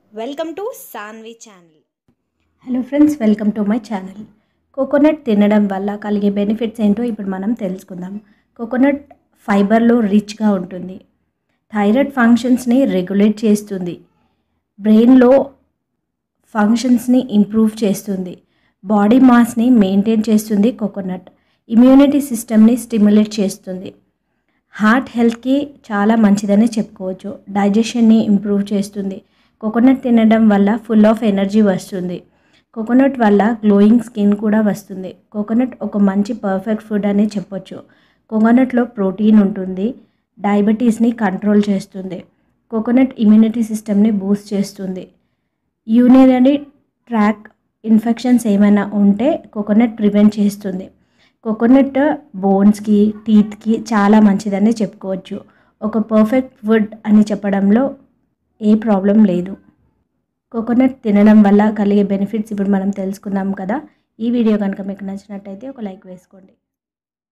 welcome to Sanvi channel hello friends welcome to my channel coconut తినడం వల్ల కలిగే benefits ఏంటో ఇప్పుడు మనం తెలుసుకుందాం కోకోనట్ ఫైబర్లో రిచ్గా ఉంటుంది థైరాయిడ్ ఫంక్షన్స్ని రెగ్యులేట్ చేస్తుంది బ్రెయిన్లో ఫంక్షన్స్ని ఇంప్రూవ్ చేస్తుంది బాడీ మాస్ని మెయింటైన్ చేస్తుంది కోకోనట్ ఇమ్యూనిటీ సిస్టమ్ని స్టిమ్యులేట్ చేస్తుంది హార్ట్ హెల్త్కి చాలా మంచిదని చెప్పుకోవచ్చు డైజెషన్ని ఇంప్రూవ్ చేస్తుంది కోకోనట్ తినడం వల్ల ఫుల్ ఆఫ్ ఎనర్జీ వస్తుంది కోకోనట్ వల్ల గ్లోయింగ్ స్కిన్ కూడా వస్తుంది కోకోనట్ ఒక మంచి పర్ఫెక్ట్ ఫుడ్ అని చెప్పొచ్చు కోకోనట్లో ప్రోటీన్ ఉంటుంది డయాబెటీస్ని కంట్రోల్ చేస్తుంది కోకోనట్ ఇమ్యూనిటీ సిస్టమ్ని బూస్ట్ చేస్తుంది యూరినరీ ట్రాక్ ఇన్ఫెక్షన్స్ ఏమైనా ఉంటే కోకోనట్ ప్రివెంట్ చేస్తుంది కోకోనట్ బోన్స్కి టీత్కి చాలా మంచిదని చెప్పుకోవచ్చు ఒక పర్ఫెక్ట్ ఫుడ్ అని చెప్పడంలో ఏ ప్రాబ్లం లేదు కోకోనట్ తినడం వల్ల కలిగే బెనిఫిట్స్ ఇప్పుడు మనం తెలుసుకున్నాం కదా ఈ వీడియో కనుక మీకు నచ్చినట్టయితే ఒక లైక్ వేసుకోండి